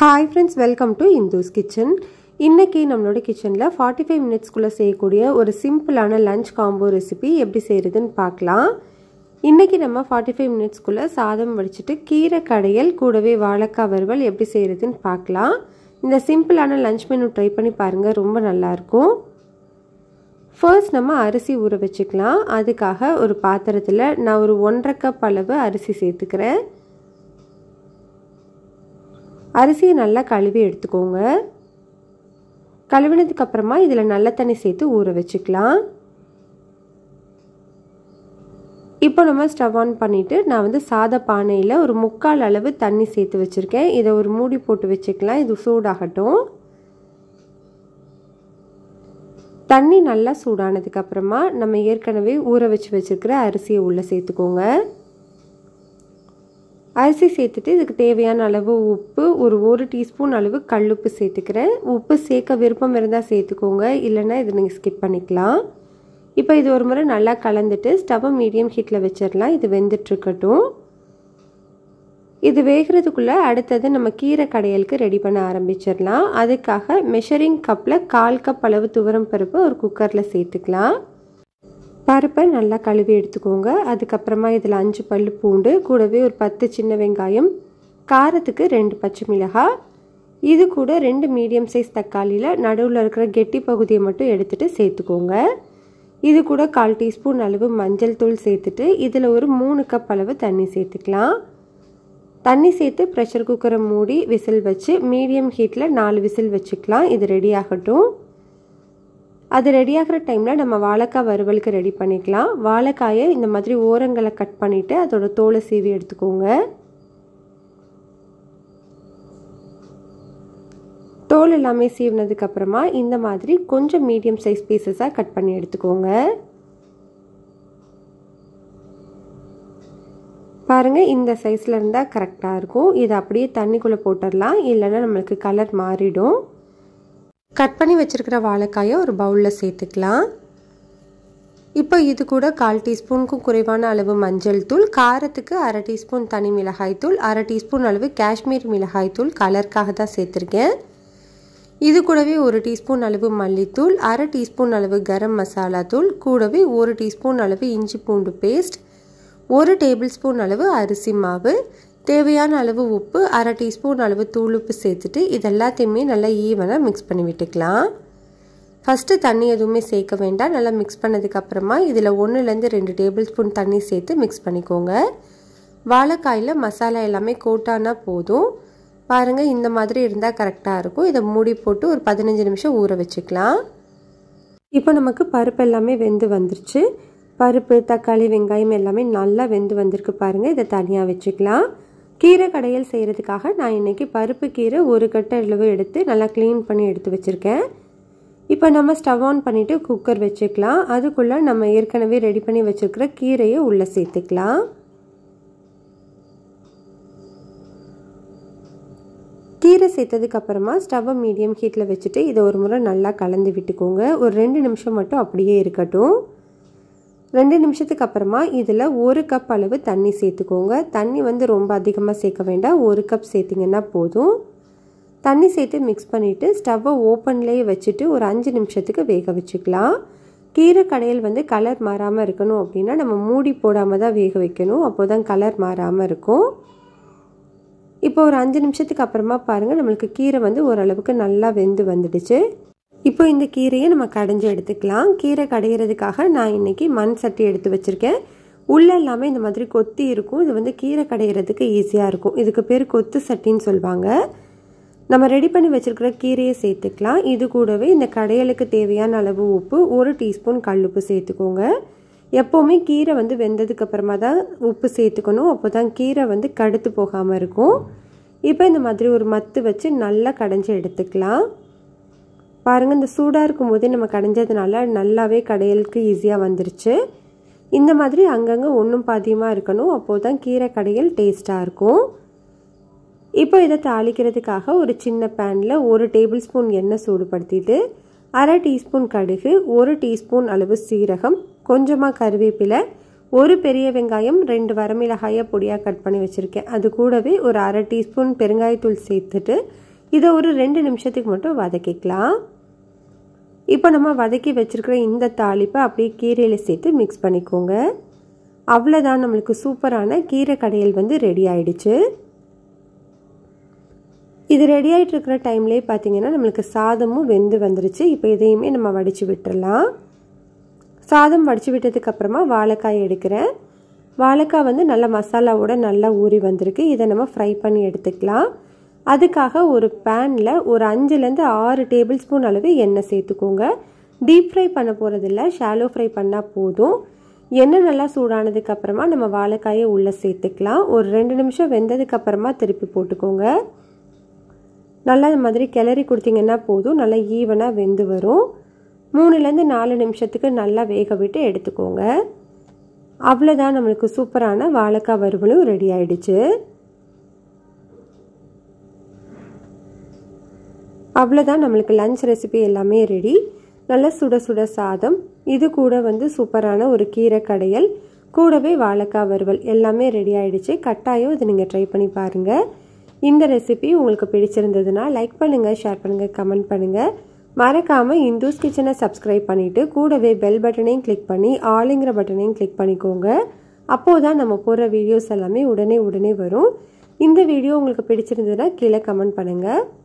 hi friends welcome to Indhu's kitchen இன்றைக்கி நம்மளோட கிச்சனில் ஃபார்ட்டி ஃபைவ் மினிட்ஸ்க்குள்ளே செய்யக்கூடிய ஒரு சிம்பிளான லஞ்ச் காம்போ ரெசிபி எப்படி செய்கிறதுன்னு பார்க்கலாம் இன்றைக்கி நம்ம ஃபார்ட்டி ஃபைவ் மினிட்ஸ்க்குள்ளே சாதம் வடிச்சிட்டு கீரை கடையல் கூடவே வாழைக்காய் வறுவல் எப்படி செய்கிறதுன்னு பார்க்கலாம் இந்த சிம்பிளான லஞ்ச் மெனு ட்ரை பண்ணி பாருங்கள் ரொம்ப நல்லாயிருக்கும் ஃபர்ஸ்ட் நம்ம அரிசி ஊற வச்சுக்கலாம் அதுக்காக ஒரு பாத்திரத்தில் நான் ஒரு ஒன்றரை கப் அளவு அரிசி சேர்த்துக்கிறேன் அரிசியை நல்லா கழுவி எடுத்துக்கோங்க கழுவினதுக்கு அப்புறமா இதில் நல்ல தண்ணி சேர்த்து ஊற வச்சுக்கலாம் இப்போ நம்ம ஸ்டவ் ஆன் பண்ணிவிட்டு நான் வந்து சாத பானையில் ஒரு முக்கால் அளவு தண்ணி சேர்த்து வச்சுருக்கேன் இதை ஒரு மூடி போட்டு வச்சுக்கலாம் இது சூடாகட்டும் தண்ணி நல்லா சூடானதுக்கு அப்புறமா நம்ம ஏற்கனவே ஊற வச்சு வச்சுருக்கிற அரிசியை உள்ளே சேர்த்துக்கோங்க அரிசி சேர்த்துட்டு இதுக்கு தேவையான அளவு உப்பு ஒரு ஒரு டீஸ்பூன் அளவு கல்லுப்பு சேர்த்துக்கிறேன் உப்பு சேர்க்க விருப்பம் இருந்தால் சேர்த்துக்கோங்க இல்லைன்னா இது நீங்கள் ஸ்கிப் பண்ணிக்கலாம் இப்போ இது ஒரு முறை நல்லா கலந்துட்டு ஸ்டவ்வை மீடியம் ஹீட்டில் வச்சிடலாம் இது வெந்துட்டுருக்கட்டும் இது வேகிறதுக்குள்ளே அடுத்தது நம்ம கீரை கடையலுக்கு ரெடி பண்ண ஆரம்பிச்சிடலாம் அதுக்காக மெஷரிங் கப்பில் கால் கப் அளவு துவரம் பருப்பு ஒரு குக்கரில் சேர்த்துக்கலாம் பருப்பை நல்லா கழுவி எடுத்துக்கோங்க அதுக்கப்புறமா இதில் அஞ்சு பல் பூண்டு கூடவே ஒரு பத்து சின்ன வெங்காயம் காரத்துக்கு ரெண்டு பச்சை மிளகாய் இது கூட ரெண்டு மீடியம் சைஸ் தக்காளியில் நடுவில் இருக்கிற கெட்டி பகுதியை மட்டும் எடுத்துகிட்டு சேர்த்துக்கோங்க இது கூட கால் டீஸ்பூன் அளவு மஞ்சள் தூள் சேர்த்துட்டு இதில் ஒரு மூணு கப் அளவு தண்ணி சேர்த்துக்கலாம் தண்ணி சேர்த்து ப்ரெஷர் குக்கரை மூடி விசில் வச்சு மீடியம் ஹீட்டில் நாலு விசில் வச்சுக்கலாம் இது ரெடி ஆகட்டும் அது ரெடியாகிற டைமில் நம்ம வாழைக்காய் வறுவலுக்கு ரெடி பண்ணிக்கலாம் வாழைக்காயை இந்த மாதிரி ஓரங்களை கட் பண்ணிவிட்டு அதோட தோலை சீவி எடுத்துக்கோங்க தோல் எல்லாமே சீவினதுக்கு அப்புறமா இந்த மாதிரி கொஞ்சம் மீடியம் சைஸ் பீசஸாக கட் பண்ணி எடுத்துக்கோங்க பாருங்கள் இந்த சைஸில் இருந்தால் கரெக்டாக இருக்கும் இதை அப்படியே தண்ணிக்குள்ளே போட்டுடலாம் இல்லைன்னா நம்மளுக்கு கலர் மாறிடும் கட் பண்ணி வச்சுருக்கிற வாழைக்காயை ஒரு பவுலில் சேர்த்துக்கலாம் இப்போ இது கூட கால் டீஸ்பூனுக்கும் குறைவான அளவு மஞ்சள் தூள் காரத்துக்கு அரை டீஸ்பூன் தனி மிளகாய் தூள் அரை டீஸ்பூன் அளவு காஷ்மீர் மிளகாய் தூள் கலருக்காக தான் சேர்த்துருக்கேன் இது கூடவே ஒரு டீஸ்பூன் அளவு மல்லித்தூள் அரை டீஸ்பூன் அளவு கரம் மசாலா தூள் கூடவே ஒரு டீஸ்பூன் அளவு இஞ்சி பூண்டு பேஸ்ட் ஒரு டேபிள் ஸ்பூன் அளவு அரிசி மாவு தேவையான அளவு உப்பு அரை டீஸ்பூன் அளவு தூளுப்பு சேர்த்துட்டு இது எல்லாத்தையுமே நல்லா ஈவனாக மிக்ஸ் பண்ணி விட்டுக்கலாம் ஃபஸ்ட்டு தண்ணி எதுவுமே சேர்க்க வேண்டாம் நல்லா மிக்ஸ் பண்ணதுக்கப்புறமா இதில் ஒன்றுலேருந்து ரெண்டு டேபிள் ஸ்பூன் தண்ணி சேர்த்து மிக்ஸ் பண்ணிக்கோங்க வாழைக்காயில் மசாலா எல்லாமே கோட்டானா போதும் பாருங்கள் இந்த மாதிரி இருந்தால் கரெக்டாக இருக்கும் இதை மூடி போட்டு ஒரு பதினஞ்சு நிமிஷம் ஊற வச்சுக்கலாம் இப்போ நமக்கு பருப்பு எல்லாமே வெந்து வந்துருச்சு பருப்பு தக்காளி வெங்காயம் எல்லாமே நல்லா வெந்து வந்திருக்கு பாருங்கள் இதை தனியாக வச்சுக்கலாம் கீரை கடையல் செய்கிறதுக்காக நான் இன்றைக்கி பருப்பு கீரை ஒரு கட்டை அளவு எடுத்து நல்லா க்ளீன் பண்ணி எடுத்து வச்சுருக்கேன் இப்போ நம்ம ஸ்டவ் ஆன் பண்ணிவிட்டு குக்கர் வச்சுக்கலாம் அதுக்குள்ளே நம்ம ஏற்கனவே ரெடி பண்ணி வச்சுருக்கிற கீரையை உள்ளே சேர்த்துக்கலாம் கீரை சேர்த்ததுக்கப்புறமா ஸ்டவ்வை மீடியம் ஹீட்டில் வச்சுட்டு இதை ஒரு முறை நல்லா கலந்து விட்டுக்கோங்க ஒரு ரெண்டு நிமிஷம் மட்டும் அப்படியே இருக்கட்டும் ரெண்டு நிமிஷத்துக்கு அப்புறமா இதில் ஒரு கப் அளவு தண்ணி சேர்த்துக்கோங்க தண்ணி வந்து ரொம்ப அதிகமாக சேர்க்க வேண்டாம் ஒரு கப் சேர்த்திங்கன்னா போதும் தண்ணி சேர்த்து மிக்ஸ் பண்ணிவிட்டு ஸ்டவ்வை ஓப்பன்லேயே வச்சுட்டு ஒரு அஞ்சு நிமிஷத்துக்கு வேக வச்சுக்கலாம் கீரை கடையில் வந்து கலர் மாறாமல் இருக்கணும் அப்படின்னா நம்ம மூடி போடாமல் தான் வேக வைக்கணும் அப்போ தான் கலர் மாறாமல் இருக்கும் இப்போ ஒரு அஞ்சு நிமிஷத்துக்கு அப்புறமா பாருங்கள் நம்மளுக்கு கீரை வந்து ஓரளவுக்கு நல்லா வெந்து வந்துடுச்சு இப்போ இந்த கீரையை நம்ம கடைஞ்சி எடுத்துக்கலாம் கீரை கடையிறதுக்காக நான் இன்றைக்கி மண் சட்டி எடுத்து வச்சுருக்கேன் உள்ளே எல்லாமே இந்த மாதிரி கொத்தி இருக்கும் இது வந்து கீரை கடையிறதுக்கு ஈஸியாக இருக்கும் இதுக்கு பேர் கொத்து சட்டின்னு சொல்லுவாங்க நம்ம ரெடி பண்ணி வச்சுருக்கிற கீரையை சேர்த்துக்கலாம் இது கூடவே இந்த கடையலுக்கு தேவையான அளவு உப்பு ஒரு டீஸ்பூன் கல்லுப்பு சேர்த்துக்கோங்க எப்போவுமே கீரை வந்து வெந்ததுக்கு அப்புறமா தான் உப்பு சேர்த்துக்கணும் அப்போ தான் கீரை வந்து கடுத்து போகாமல் இருக்கும் இப்போ இந்த மாதிரி ஒரு மத்து வச்சு நல்லா கடைஞ்சி எடுத்துக்கலாம் பாருங்கள் இந்த சூடாக இருக்கும் போதே நம்ம கடைஞ்சதுனால நல்லாவே கடையலுக்கு ஈஸியாக வந்துருச்சு இந்த மாதிரி அங்கங்கே ஒன்றும் பாதியமாக இருக்கணும் அப்போது தான் கீரை கடையல் டேஸ்ட்டாக இருக்கும் இப்போ இதை தாளிக்கிறதுக்காக ஒரு சின்ன பேனில் ஒரு டேபிள் ஸ்பூன் எண்ணெய் சூடுபடுத்திட்டு அரை டீஸ்பூன் கடுகு ஒரு டீஸ்பூன் அளவு சீரகம் கொஞ்சமாக கருவேப்பிலை ஒரு பெரிய வெங்காயம் ரெண்டு வரமிளகாயை பொடியாக கட் பண்ணி வச்சுருக்கேன் அது கூடவே ஒரு அரை டீஸ்பூன் பெருங்காயத்தூள் சேர்த்துட்டு இதை ஒரு ரெண்டு நிமிஷத்துக்கு மட்டும் வதக்கிக்கலாம் இப்போ நம்ம வதக்கி வச்சுருக்கிற இந்த தாளிப்பை அப்படியே கீரையில் சேர்த்து மிக்ஸ் பண்ணிக்கோங்க அவ்வளோதான் நம்மளுக்கு சூப்பரான கீரை கடையல் வந்து ரெடி ஆயிடுச்சு இது ரெடி ஆகிட்டு இருக்கிற டைம்லேயே பார்த்தீங்கன்னா நம்மளுக்கு சாதமும் வெந்து வந்துருச்சு இப்போ இதையுமே நம்ம வடித்து விட்டுறலாம் சாதம் வடித்து விட்டதுக்கு அப்புறமா வாழைக்காய் எடுக்கிறேன் வாழைக்காய் வந்து நல்ல மசாலாவோட நல்லா ஊறி வந்திருக்கு இதை நம்ம ஃப்ரை பண்ணி எடுத்துக்கலாம் அதுக்காக ஒரு பேனில் ஒரு அஞ்சுலேருந்து ஆறு டேபிள் ஸ்பூன் அளவு எண்ணெய் சேர்த்துக்கோங்க டீப் ஃப்ரை பண்ண போகிறதில்ல ஷாலோ ஃப்ரை பண்ணால் போதும் எண்ணெய் நல்லா சூடானதுக்கு அப்புறமா நம்ம வாழைக்காயை உள்ளே சேர்த்துக்கலாம் ஒரு ரெண்டு நிமிஷம் வெந்ததுக்கு அப்புறமா திருப்பி போட்டுக்கோங்க நல்லா இந்த மாதிரி கிளறி கொடுத்தீங்கன்னா போதும் நல்லா ஈவனாக வெந்து வரும் மூணுலேருந்து நாலு நிமிஷத்துக்கு நல்லா வேக விட்டு எடுத்துக்கோங்க அவ்வளோதான் நம்மளுக்கு சூப்பரான வாழைக்காய் வறுவலும் ரெடி ஆயிடுச்சு அவ்வளோதான் நம்மளுக்கு லஞ்ச் ரெசிபி எல்லாமே ரெடி நல்ல சுட சுட சாதம் இது கூட வந்து சூப்பரான ஒரு கீரை கடையல் கூடவே வாழைக்காய் வறுவல் எல்லாமே ரெடி ஆயிடுச்சு கட்டாயம் இது நீங்கள் ட்ரை பண்ணி பாருங்கள் இந்த ரெசிபி உங்களுக்கு பிடிச்சிருந்ததுன்னா லைக் பண்ணுங்கள் ஷேர் பண்ணுங்கள் கமெண்ட் பண்ணுங்கள் மறக்காமல் இந்துஸ் கிச்சனை சப்ஸ்கிரைப் பண்ணிவிட்டு கூடவே பெல் பட்டனையும் கிளிக் பண்ணி ஆளுங்கிற பட்டனையும் கிளிக் பண்ணிக்கோங்க அப்போது தான் நம்ம போடுற வீடியோஸ் எல்லாமே உடனே உடனே வரும் இந்த வீடியோ உங்களுக்கு பிடிச்சிருந்ததுன்னா கீழே கமெண்ட் பண்ணுங்கள்